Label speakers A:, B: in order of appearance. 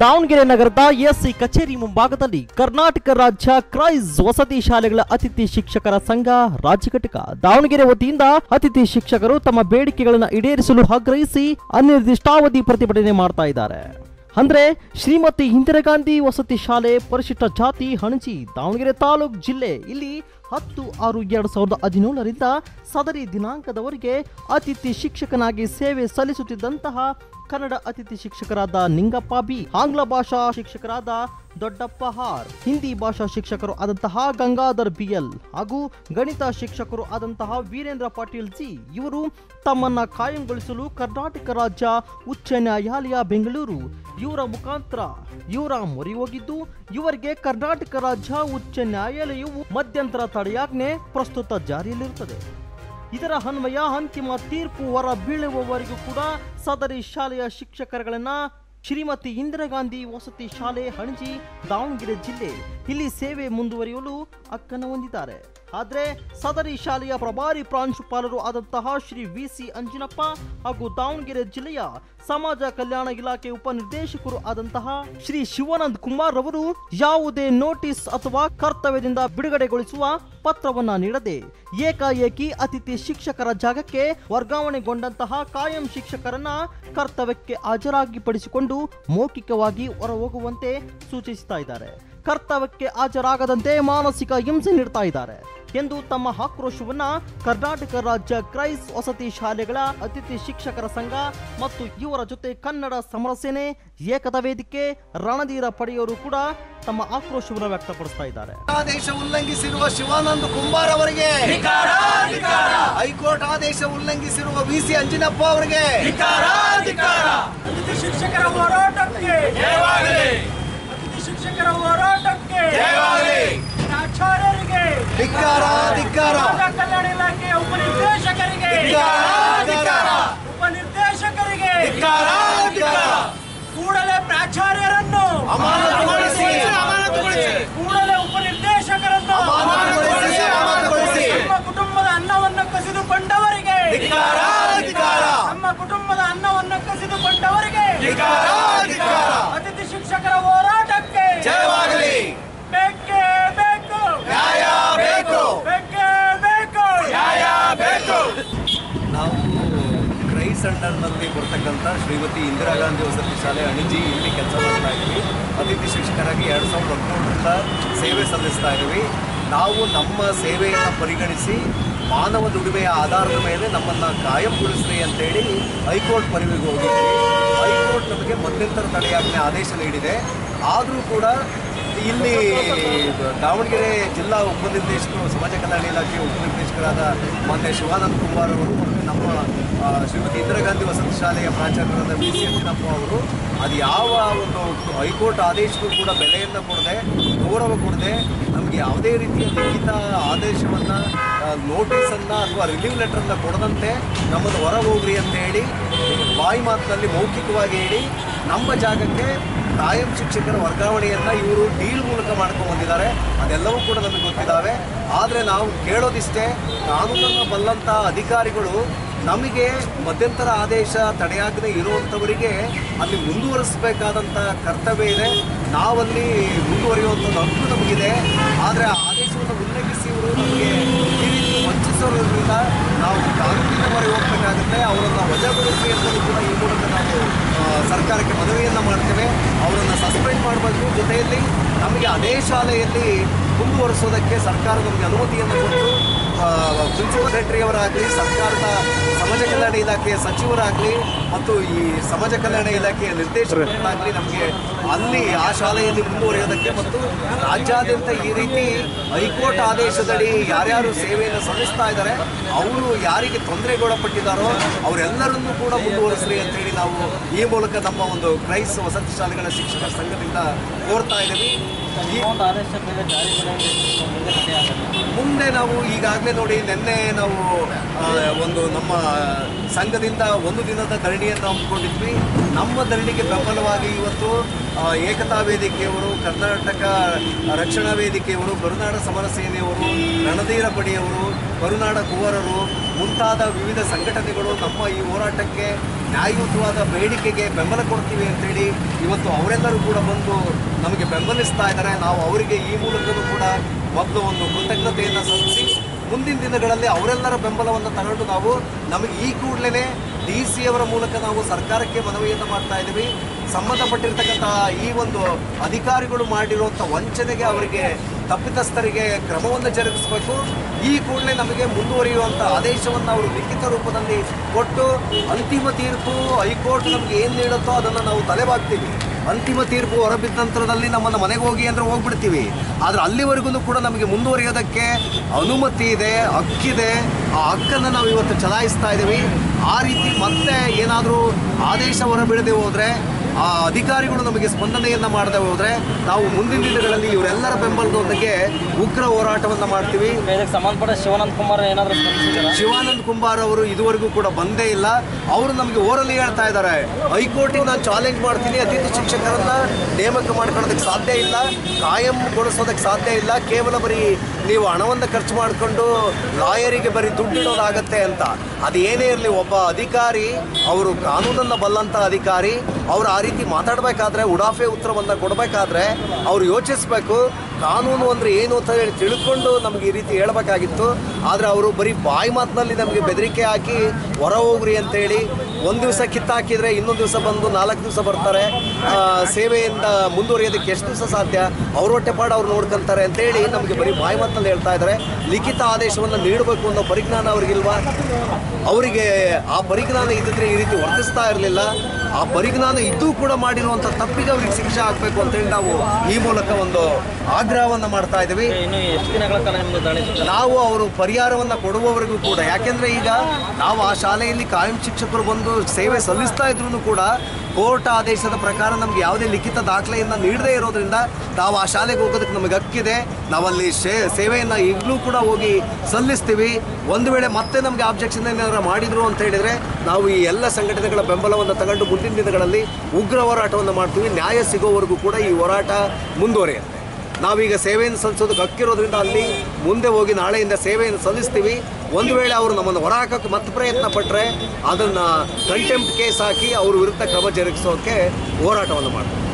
A: ದಾವಣಗೆರೆ ನಗರದ ಎಸ್ಸಿ ಕಚೇರಿ ಮುಂಭಾಗದಲ್ಲಿ ಕರ್ನಾಟಕ ರಾಜ್ಯ ಕ್ರೈಸ್ ವಸತಿ ಶಾಲೆಗಳ ಅತಿಥಿ ಶಿಕ್ಷಕರ ಸಂಘ ರಾಜ್ಯ ಘಟಕ ದಾವಣಗೆರೆ ವತಿಯಿಂದ ಅತಿಥಿ ಶಿಕ್ಷಕರು ತಮ್ಮ ಬೇಡಿಕೆಗಳನ್ನು ಈಡೇರಿಸಲು ಆಗ್ರಹಿಸಿ ಅನಿರ್ದಿಷ್ಟಾವಧಿ ಪ್ರತಿಭಟನೆ ಮಾಡ್ತಾ ಇದ್ದಾರೆ ಅಂದ್ರೆ ಶ್ರೀಮತಿ ಇಂದಿರಾ ಗಾಂಧಿ ವಸತಿ ಶಾಲೆ ಪರಿಶಿಷ್ಟ ಜಾತಿ ಹಣಜಿ ದಾವಣಗೆರೆ ತಾಲೂಕ್ ಜಿಲ್ಲೆ ಇಲ್ಲಿ ಹತ್ತು ಆರು ಎರಡು ಸಾವಿರದ ಹದಿನೇಳರಿಂದ ಸದರಿ ದಿನಾಂಕದವರೆಗೆ ಅತಿಥಿ ಶಿಕ್ಷಕನಾಗಿ ಸೇವೆ ಸಲ್ಲಿಸುತ್ತಿದ್ದಂತಹ ಕನ್ನಡ ಅತಿಥಿ ಶಿಕ್ಷಕರಾದ ನಿಂಗಪ್ಪ ಬಿ ಆಂಗ್ಲ ಭಾಷಾ ಶಿಕ್ಷಕರಾದ ದೊಡ್ಡಪ್ಪ ಹಾರ್ ಹಿಂದಿ ಭಾಷಾ ಶಿಕ್ಷಕರು ಆದಂತಹ ಗಂಗಾಧರ್ ಬಿಎಲ್ ಹಾಗೂ ಗಣಿತ ಶಿಕ್ಷಕರು ಆದಂತಹ ವೀರೇಂದ್ರ ಪಾಟೀಲ್ ಜಿ ಇವರು ತಮ್ಮನ್ನ ಕಾಯಂಗೊಳಿಸಲು ಕರ್ನಾಟಕ ರಾಜ್ಯ ಉಚ್ಚ ನ್ಯಾಯಾಲಯ ಬೆಂಗಳೂರು ಇವರ ಮುಖಾಂತರ ಇವರ ಮೊರೆ ಹೋಗಿದ್ದು ಇವರಿಗೆ ಕರ್ನಾಟಕ ರಾಜ್ಯ ಉಚ್ಚ ನ್ಯಾಯಾಲಯವು ಮಧ್ಯಂತರ ತಡೆಯಾಜ್ಞೆ ಪ್ರಸ್ತುತ ಜಾರಿಯಲ್ಲಿರುತ್ತದೆ ಇದರ ಅನ್ವಯ ಅಂತಿಮ ತೀರ್ಪು ಹೊರ ಬೀಳುವವರೆಗೂ ಕೂಡ ಸದರಿ ಶಾಲೆಯ ಶಿಕ್ಷಕರುಗಳನ್ನ ಶ್ರೀಮತಿ ಇಂದಿರಾ ಗಾಂಧಿ ವಸತಿ ಶಾಲೆ ಹಣಜಿ ದಾವಣಗೆರೆ ಜಿಲ್ಲೆ ಇಲ್ಲಿ ಸೇವೆ ಮುಂದುವರಿಯಲು ಹಕ್ಕನ್ನು ಹೊಂದಿದ್ದಾರೆ ಆದರೆ ಸದರಿ ಶಾಲೆಯ ಪ್ರಭಾರಿ ಪ್ರಾಂಶುಪಾಲರು ಆದಂತಹ ಶ್ರೀ ವಿ ಸಿ ಅಂಜಿನಪ್ಪ ಹಾಗೂ ದಾವಣಗೆರೆ ಜಿಲ್ಲೆಯ ಸಮಾಜ ಕಲ್ಯಾಣ ಇಲಾಖೆ ಉಪನಿರ್ದೇಶಕರು ಆದಂತಹ ಶ್ರೀ ಶಿವಾನಂದ್ ಕುಮಾರ್ ಅವರು ಯಾವುದೇ ನೋಟಿಸ್ ಅಥವಾ ಕರ್ತವ್ಯದಿಂದ ಬಿಡುಗಡೆಗೊಳಿಸುವ ಪತ್ರವನ್ನ ನೀಡದೆ ಏಕಾಏಕಿ ಅತಿಥಿ ಶಿಕ್ಷಕರ ಜಾಗಕ್ಕೆ ವರ್ಗಾವಣೆಗೊಂಡಂತಹ ಕಾಯಂ ಶಿಕ್ಷಕರನ್ನ ಕರ್ತವ್ಯಕ್ಕೆ ಹಾಜರಾಗಿಪಡಿಸಿಕೊಂಡು ಮೌಖಿಕವಾಗಿ ಹೊರಹೋಗುವಂತೆ ಸೂಚಿಸ್ತಾ ಇದ್ದಾರೆ ಕರ್ತವ್ಯಕ್ಕೆ ಹಾಜರಾಗದಂತೆ ಮಾನಸಿಕ ಹಿಂಸೆ ನೀಡ್ತಾ ಇದ್ದಾರೆ ಎಂದು ತಮ್ಮ ಆಕ್ರೋಶವನ್ನ ಕರ್ನಾಟಕ ರಾಜ್ಯ ಕ್ರೈಸ್ ವಸತಿ ಶಾಲೆಗಳ ಅತಿಥಿ ಶಿಕ್ಷಕರ ಸಂಘ ಮತ್ತು ಇವರ ಜೊತೆ ಕನ್ನಡ ಸಮರ ಸೇನೆ ಏಕತಾ ವೇದಿಕೆ ರಣಧೀರ ಪಡೆಯೋರು ಕೂಡ ತಮ್ಮ ಆಕ್ರೋಶವನ್ನು ವ್ಯಕ್ತಪಡಿಸ್ತಾ ಇದ್ದಾರೆ
B: ಆದೇಶ ಉಲ್ಲಂಘಿಸಿರುವ ಶಿವಾನಂದ ಕುಂಬಾರ್ ಅವರಿಗೆ ಹೈಕೋರ್ಟ್ ಆದೇಶ ಉಲ್ಲಂಘಿಸಿರುವ ವಿ ಸಿ ಅಂಜಿನಪ್ಪ ಅವರಿಗೆ
C: ಅತಿಥಿ ಶಿಕ್ಷಕರ ಹೋರಾಟಕ್ಕೆ ಅತಿಥಿ ಶಿಕ್ಷಕರ ಹೋರಾಟಕ್ಕೆ ಪ್ರಾಚಾರ್ಯರಿಗೆ
B: ಧಿಕ್ಕಾರ ಧಿಕ್ಕಾರ
C: ಸಮಾಜ ಕಲ್ಯಾಣ ಇಲಾಖೆಯ ಉಪನಿರ್ದೇಶಕರಿಗೆ
B: ಧಿಕ್ಕಾರ, ಧಿಕ್ಕಾರ.
C: ಉಪನಿರ್ದೇಶಕರಿಗೆ
B: ಧಿಕ್ಕಾರ, ಧಿಕ್ಕಾರ.
C: ಕೂಡಲೇ ಪ್ರಾಚಾರ್ಯರನ್ನು
B: ಅಮಾನತುಗೊಳಿಸಿ.
C: ಕೂಡಲೇ ಉಪನಿರ್ದೇಶಕರನ್ನು
B: ಅಮಾನತುಗೊಳಿಸಿ, ಅಮಾನತುಗೊಳಿಸಿ.
C: ನಮ್ಮ ಕುಟುಂಬದ ಅನ್ನವನ್ನು ಕಸಿದುಕೊಂಡವರಿಗೆ
B: ಧಿಕ್ಕಾರ, ಧಿಕ್ಕಾರ.
C: ನಮ್ಮ ಕುಟುಂಬದ ಅನ್ನವನ್ನು ಕಸಿದುಕೊಂಡವರಿಗೆ
B: ಧಿಕ್ಕಾರ, ಧಿಕ್ಕಾರ.
C: ಅತಿಥಿ ಶಿಕ್ಷಕರ ಹೋರಾಟಕ್ಕೆ
B: ಜಯವಾಗಲಿ
C: ಬೇಕೇ ಬೇಕು
B: ನ್ಯಾಯ ಬೇಕು
C: ಬೇಕೇ ಬೇಕು
B: ನ್ಯಾಯ ಬೇಕು ನಾವು ಕ್ರೈಸ್ ಅಂಡರ್ನಲ್ಲಿ ಬರ್ತಕ್ಕಂಥ ಶ್ರೀಮತಿ ಇಂದಿರಾ ಗಾಂಧಿ ವಸತಿ ಶಾಲೆ ಅಣಿಜಿ ಇಲ್ಲಿ ಕೆಲಸ ಮಾಡ್ತಾ ಇದ್ವಿ ಅತಿಥಿ ಶಿಕ್ಷಕರಾಗಿ ಎರಡು ಸಾವಿರದ ಹದಿನೇಳರಿಂದ ಸೇವೆ ಸಲ್ಲಿಸ್ತಾ ಇದ್ವಿ ನಾವು ನಮ್ಮ ಸೇವೆಯನ್ನು ಪರಿಗಣಿಸಿ ಮಾನವ ದುಡಿಮೆಯ ಆಧಾರದ ಮೇಲೆ ನಮ್ಮನ್ನು ಕಾಯಂಗೊಳಿಸ್ರಿ ಅಂತೇಳಿ ಹೈಕೋರ್ಟ್ ಪರಿವಿಗೆ ಹೋಗಿದ್ವಿ ಹೈಕೋರ್ಟ್ ನಮಗೆ ಮಧ್ಯಂತರ ತಡೆಯಾಜ್ಞೆ ಆದೇಶ ನೀಡಿದೆ ಆದರೂ ಕೂಡ ಇಲ್ಲಿ ದಾವಣಗೆರೆ ಜಿಲ್ಲಾ ಉಪನಿರ್ದೇಶಕರು ಸಮಾಜ ಕಲ್ಯಾಣ ಇಲಾಖೆ ಉಪನಿರ್ದೇಶಕರಾದ ಮಾನ್ಯ ಶಿವಾನಂದ ಕುಮಾರ್ ಅವರು ಮತ್ತು ನಮ್ಮ ಆ, ಶ್ರೀಮತಿ ಇಂದಿರಾ ಗಾಂಧಿ ವಸತಿ ಶಾಲೆಯ ಪ್ರಾಚಾರ್ಯರಾದ ವಿ ಸಿ ಅಂಜಿನಪ್ಪ ಅವರು ಅದು ಯಾವ ಒಂದು ಹೈಕೋರ್ಟ್ ಆದೇಶಕ್ಕೂ ಕೂಡ ಬೆಲೆಯನ್ನು ಕೊಡದೆ ಗೌರವ ಕೊಡದೆ ನಮಗೆ ಯಾವುದೇ ರೀತಿಯ ಲಿಖಿತ ಆದೇಶವನ್ನು ನೋಟಿಸನ್ನು ಅಥವಾ ರಿಲೀವ್ ಲೆಟರನ್ನು ಕೊಡದಂತೆ ನಮ್ಮನ್ನು ಹೊರ ಹೋಗ್ರಿ ಅಂತ ಹೇಳಿ ಬಾಯಿ ಮಾತಿನಲ್ಲಿ ಮೌಖಿಕವಾಗಿ ಹೇಳಿ ನಮ್ಮ ಜಾಗಕ್ಕೆ ಕಾಯಂ ಶಿಕ್ಷಕರ ವರ್ಗಾವಣೆಯನ್ನು ಇವರು ಡೀಲ್ ಮೂಲಕ ಮಾಡ್ಕೊಂಡು ಬಂದಿದ್ದಾರೆ ಅದೆಲ್ಲವೂ ಕೂಡ ನಮಗೆ ಗೊತ್ತಿದ್ದಾವೆ ಆದರೆ ನಾವು ಕೇಳೋದಿಷ್ಟೇ ಕಾನೂನನ್ನು ಬಲ್ಲಂಥ ಅಧಿಕಾರಿಗಳು ನಮಗೆ ಮಧ್ಯಂತರ ಆದೇಶ ತಡೆಯಾಗದೆ ಇರುವಂಥವರಿಗೆ ಅಲ್ಲಿ ಮುಂದುವರಿಸಬೇಕಾದಂಥ ಕರ್ತವ್ಯ ಇದೆ ನಾವಲ್ಲಿ ಮುಂದುವರಿಯುವಂಥದ್ದು ಹಕ್ಕು ನಮಗಿದೆ ಆದರೆ ಆ ಆದೇಶವನ್ನು ಉಲ್ಲಂಘಿಸಿ ಇವರು ನಮಗೆ ಈ ರೀತಿ ವಂಚಿಸೋದ್ರಿಂದ ನಾವು ಕಾನೂನಿನ ಮೊರೆ ಹೋಗಬೇಕಾಗುತ್ತೆ ಅವರನ್ನು ವಜಾಗೊಳಿಸಿ ಅಂತಲೂ ಕೂಡ ಈ ಮೂಲಕ ನಾವು ಆ, ಸರ್ಕಾರಕ್ಕೆ ಮನವಿಯನ್ನು ಮಾಡ್ತೇವೆ ಅವರನ್ನು ಸಸ್ಪೆಂಡ್ ಮಾಡಬೇಕು ಜೊತೆಯಲ್ಲಿ ನಮಗೆ ಅದೇ ಶಾಲೆಯಲ್ಲಿ ಮುಂದುವರಿಸೋದಕ್ಕೆ ಸರ್ಕಾರ ನಮಗೆ ಅನುಮತಿಯನ್ನು ಕೊಟ್ಟು ಪ್ರಿನ್ಸಿಪಲ್ ಸೆಕ್ರೆಟರಿಯವರಾಗಲಿ ಸರ್ಕಾರದ ಸಮಾಜ ಕಲ್ಯಾಣ ಇಲಾಖೆಯ ಸಚಿವರಾಗಲಿ ಮತ್ತು ಈ ಸಮಾಜ ಕಲ್ಯಾಣ ಇಲಾಖೆಯ ನಿರ್ದೇಶಕರಾಗಲಿ ನಮಗೆ ಅಲ್ಲಿ ಆ ಶಾಲೆಯಲ್ಲಿ ಮುಂದುವರಿಯೋದಕ್ಕೆ ಮತ್ತು ರಾಜ್ಯಾದ್ಯಂತ ಈ ರೀತಿ ಹೈಕೋರ್ಟ್ ಆದೇಶದಡಿ ಯಾರ್ಯಾರು ಸೇವೆಯನ್ನು ಸಲ್ಲಿಸ್ತಾ ಇದ್ದಾರೆ ಅವರು ಯಾರಿಗೆ ತೊಂದರೆಗೊಳಪಟ್ಟಿದ್ದಾರೋ ಅವರೆಲ್ಲರನ್ನೂ ಕೂಡ ಮುಂದುವರಿಸ್ರಿ ಅಂತೇಳಿ ನಾವು ಈ ಮೂಲಕ ನಮ್ಮ ಒಂದು ಕ್ರೈಸ್ ವಸತಿ ಶಾಲೆಗಳ ಶಿಕ್ಷಕರ ಸಂಘದಿಂದ ಕೋರ್ತಾ ಇದ್ದೀವಿ ಈ ಮುಂದೆ ನಾವು ಈಗಾಗಲೇ ನೋಡಿ ನಿನ್ನೆ ನಾವು ಆ, ಒಂದು ನಮ್ಮ ಸಂಘದಿಂದ ಒಂದು ದಿನದ ಧರಣಿಯನ್ನು ಹಮ್ಮಿಕೊಂಡಿದ್ವಿ ನಮ್ಮ ಧರಣಿಗೆ ಬೆಂಬಲವಾಗಿ ಇವತ್ತು ಆ, ಏಕತಾ ವೇದಿಕೆಯವರು ಕರ್ನಾಟಕ ರಕ್ಷಣಾ ವೇದಿಕೆಯವರು ಕರುನಾಡ ಸಮರ ಸೇನೆಯವರು ರಣಧೀರ ಪಡೆಯವರು ಕರುನಾಡ ಕುವರರು ಮುಂತಾದ ವಿವಿಧ ಸಂಘಟನೆಗಳು ನಮ್ಮ ಈ ಹೋರಾಟಕ್ಕೆ ನ್ಯಾಯಯುತವಾದ ಬೇಡಿಕೆಗೆ ಬೆಂಬಲ ಕೊಡ್ತೀವಿ ಅಂತೇಳಿ ಇವತ್ತು ಅವರೆಲ್ಲರೂ ಕೂಡ ಬಂದು ನಮಗೆ ಬೆಂಬಲಿಸ್ತಾ ಇದ್ದಾರೆ ನಾವು ಅವರಿಗೆ ಈ ಮೂಲಕವೂ ಕೂಡ ಮೊದಲು ಒಂದು ಕೃತಜ್ಞತೆಯನ್ನು ಸಲ್ಲಿಸಿ ಮುಂದಿನ ದಿನಗಳಲ್ಲಿ ಅವರೆಲ್ಲರ ಬೆಂಬಲವನ್ನು ತಗೊಂಡು ನಾವು ನಮಗೆ ಈ ಕೂಡಲೇ ಡಿ ಸಿ ಅವರ ಮೂಲಕ ನಾವು ಸರ್ಕಾರಕ್ಕೆ ಮನವಿಯನ್ನು ಮಾಡ್ತಾ ಇದ್ದೀವಿ ಸಂಬಂಧಪಟ್ಟಿರ್ತಕ್ಕಂಥ ಈ ಒಂದು ಅಧಿಕಾರಿಗಳು ಮಾಡಿರುವಂಥ ವಂಚನೆಗೆ ಅವರಿಗೆ ತಪ್ಪಿತಸ್ಥರಿಗೆ ಕ್ರಮವನ್ನು ಜರುಗಿಸಬೇಕು ಈ ಕೂಡಲೇ ನಮಗೆ ಮುಂದುವರಿಯುವಂಥ ಆದೇಶವನ್ನು ಅವರು ಲಿಖಿತ ರೂಪದಲ್ಲಿ ಕೊಟ್ಟು ಅಂತಿಮ ತೀರ್ಪು ಹೈಕೋರ್ಟ್ ನಮಗೆ ಏನು ನೀಡುತ್ತೋ ಅದನ್ನು ನಾವು ತಲೆಬಾಗ್ತೀವಿ ಅಂತಿಮ ತೀರ್ಪು ಹೊರಬಿದ್ದ ನಂತರದಲ್ಲಿ ನಮ್ಮನ್ನು ಮನೆಗೆ ಹೋಗಿ ಅಂದರೆ ಹೋಗ್ಬಿಡ್ತೀವಿ ಆದರೆ ಅಲ್ಲಿವರೆಗೂ ಕೂಡ ನಮಗೆ ಮುಂದುವರಿಯೋದಕ್ಕೆ ಅನುಮತಿ ಇದೆ ಹಕ್ಕಿದೆ ಆ ಹಕ್ಕನ್ನು ನಾವು ಇವತ್ತು ಚಲಾಯಿಸ್ತಾ ಇದ್ದೀವಿ ಆ ರೀತಿ ಮತ್ತೆ ಏನಾದರೂ ಆದೇಶ ಹೊರಬೀಳದೆ ಹೋದರೆ ಆ ಅಧಿಕಾರಿಗಳು ನಮಗೆ ಸ್ಪಂದನೆಯನ್ನು ಮಾಡದೆ ಹೋದರೆ ನಾವು ಮುಂದಿನ ದಿನಗಳಲ್ಲಿ ಇವರೆಲ್ಲರ ಬೆಂಬಲದೊಂದಿಗೆ ಉಗ್ರ ಹೋರಾಟವನ್ನು ಮಾಡ್ತೀವಿ
D: ಇದಕ್ಕೆ ಸಂಬಂಧಪಟ್ಟ ಶಿವಾನಂದ ಕುಮಾರ್ ಏನಾದರೂ ಸ್ಪಂದಿಸಿದಾರಾ
B: ಶಿವಾನಂದ್ ಕುಂಬಾರ್ ಅವರು ಇದುವರೆಗೂ ಕೂಡ ಬಂದೇ ಇಲ್ಲ ಅವರು ನಮಗೆ ಓರಲ್ಲಿ ಹೇಳ್ತಾ ಇದ್ದಾರೆ ಹೈಕೋರ್ಟಿಗೆ ನಾನು ಚಾಲೆಂಜ್ ಮಾಡ್ತೀನಿ ಅತಿಥಿ ಶಿಕ್ಷಕರನ್ನ ನೇಮಕ ಮಾಡ್ಕೊಳ್ಳೋದಕ್ಕೆ ಸಾಧ್ಯ ಇಲ್ಲ ಕಾಯಂಗೊಳಿಸೋದಕ್ಕೆ ಸಾಧ್ಯ ಇಲ್ಲ ಕೇವಲ ಬರೀ ನೀವು ಹಣವನ್ನು ಖರ್ಚು ಮಾಡಿಕೊಂಡು ಲಾಯರಿಗೆ ಬರೀ ದುಡ್ಡಿಡೋದಾಗತ್ತೆ ಅಂತ ಅದು ಏನೇ ಇರಲಿ ಒಬ್ಬ ಅಧಿಕಾರಿ ಅವರು ಕಾನೂನನ್ನು ಬಲ್ಲಂಥ ಅಧಿಕಾರಿ ಅವರು ಆ ರೀತಿ ಮಾತಾಡಬೇಕಾದ್ರೆ ಉಡಾಫೆ ಉತ್ತರವನ್ನು ಕೊಡಬೇಕಾದ್ರೆ ಅವ್ರು ಯೋಚಿಸಬೇಕು ಕಾನೂನು ಅಂದರೆ ಏನು ಅಂತ ಹೇಳಿ ತಿಳ್ಕೊಂಡು ನಮಗೆ ಈ ರೀತಿ ಹೇಳಬೇಕಾಗಿತ್ತು ಆದರೆ ಅವರು ಬರೀ ಬಾಯಿ ಮಾತಿನಲ್ಲಿ ನಮಗೆ ಬೆದರಿಕೆ ಹಾಕಿ ಹೊರ ಹೋಗ್ರಿ ಅಂತೇಳಿ ಒಂದು ದಿವಸ ಕಿತ್ತಾಕಿದ್ರೆ ಇನ್ನೊಂದು ದಿವಸ ಬಂದು ನಾಲ್ಕು ದಿವಸ ಬರ್ತಾರೆ ಆ, ಸೇವೆಯಿಂದ ಮುಂದುವರಿಯೋದಕ್ಕೆ ಎಷ್ಟು ದಿವಸ ಸಾಧ್ಯ ಅವ್ರ ಹೊಟ್ಟೆಪಾಡು ಅವ್ರು ನೋಡ್ಕೊಂತಾರೆ ಅಂತೇಳಿ ನಮಗೆ ಬರೀ ಬಾಯಿ ಮಾತಿನಲ್ಲಿ ಹೇಳ್ತಾ ಇದ್ದಾರೆ ಲಿಖಿತ ಆದೇಶವನ್ನು ನೀಡಬೇಕು ಅನ್ನೋ ಪರಿಜ್ಞಾನ ಅವ್ರಿಗಿಲ್ವಾ ಅವರಿಗೆ ಆ ಪರಿಜ್ಞಾನ ಇದ್ದಿದ್ರೆ ಈ ರೀತಿ ವರ್ತಿಸ್ತಾ ಇರಲಿಲ್ಲ ಆ ಪರಿಜ್ಞಾನ ಇದ್ದೂ ಕೂಡ ಮಾಡಿರುವಂಥ ತಪ್ಪಿಗೆ ಅವ್ರಿಗೆ ಶಿಕ್ಷೆ ಆಗಬೇಕು ಅಂತೇಳಿ ನಾವು ಈ ಮೂಲಕ ಒಂದು ಆಗ್ರಹವನ್ನು ಮಾಡ್ತಾ ಇದ್ದೀವಿ
D: ಇನ್ನು ಎಷ್ಟು ದಿನಗಳ ಕಾಲ ನಿಮ್ಮದು ದಾಳಿ
B: ನಾವು ಅವರು ಪರಿಹಾರವನ್ನು ಕೊಡುವವರೆಗೂ ಕೂಡ ಯಾಕೆಂದ್ರೆ ಈಗ ನಾವು ಆ ಶಾಲೆಯಲ್ಲಿ ಕಾಯಂ ಶಿಕ್ಷಕರು ಬಂದು ಸೇವೆ ಸಲ್ಲಿಸ್ತಾ ಇದ್ರು ಕೂಡ ಕೋರ್ಟ್ ಆದೇಶದ ಪ್ರಕಾರ ನಮ್ಗೆ ಯಾವುದೇ ಲಿಖಿತ ದಾಖಲೆಯನ್ನು ನೀಡದೇ ಇರೋದ್ರಿಂದ ನಾವು ಆ ಶಾಲೆಗೆ ಹೋಗೋದಕ್ಕೆ ನಮಗೆ ಹಕ್ಕಿದೆ ನಾವಲ್ಲಿ ಶೇ ಸೇವೆಯನ್ನು ಈಗಲೂ ಕೂಡ ಹೋಗಿ ಸಲ್ಲಿಸ್ತೀವಿ ಒಂದು ವೇಳೆ ಮತ್ತೆ ನಮಗೆ ಆಬ್ಜೆಕ್ಷನ್ ಏನಾದ್ರು ಮಾಡಿದ್ರು ಅಂತ ಹೇಳಿದರೆ ನಾವು ಈ ಎಲ್ಲ ಸಂಘಟನೆಗಳ ಬೆಂಬಲವನ್ನು ತಗೊಂಡು ಮುಂದಿನ ದಿನಗಳಲ್ಲಿ ಉಗ್ರ ಹೋರಾಟವನ್ನು ಮಾಡ್ತೀವಿ ನ್ಯಾಯ ಸಿಗೋವರೆಗೂ ಕೂಡ ಈ ಹೋರಾಟ ಮುಂದುವರಿಯುತ್ತೆ ನಾವೀಗ ಸೇವೆಯನ್ನು ಸಲ್ಲಿಸೋದಕ್ಕೆ ಹಕ್ಕಿರೋದ್ರಿಂದ ಅಲ್ಲಿ ಮುಂದೆ ಹೋಗಿ ನಾಳೆಯಿಂದ ಸೇವೆಯನ್ನು ಸಲ್ಲಿಸ್ತೀವಿ ಒಂದು ವೇಳೆ ಅವರು ನಮ್ಮನ್ನು ಹೊರಹಾಕೋಕ್ಕೆ ಮತ್ತೆ ಪ್ರಯತ್ನ ಪಟ್ಟರೆ ಅದನ್ನು ಕಂಟೆಂಪ್ಟ್ ಕೇಸ್ ಹಾಕಿ ಅವ್ರ ವಿರುದ್ಧ ಕ್ರಮ ಜರುಗಿಸೋಕ್ಕೆ ಹೋರಾಟವನ್ನು ಮಾಡ್ತೀವಿ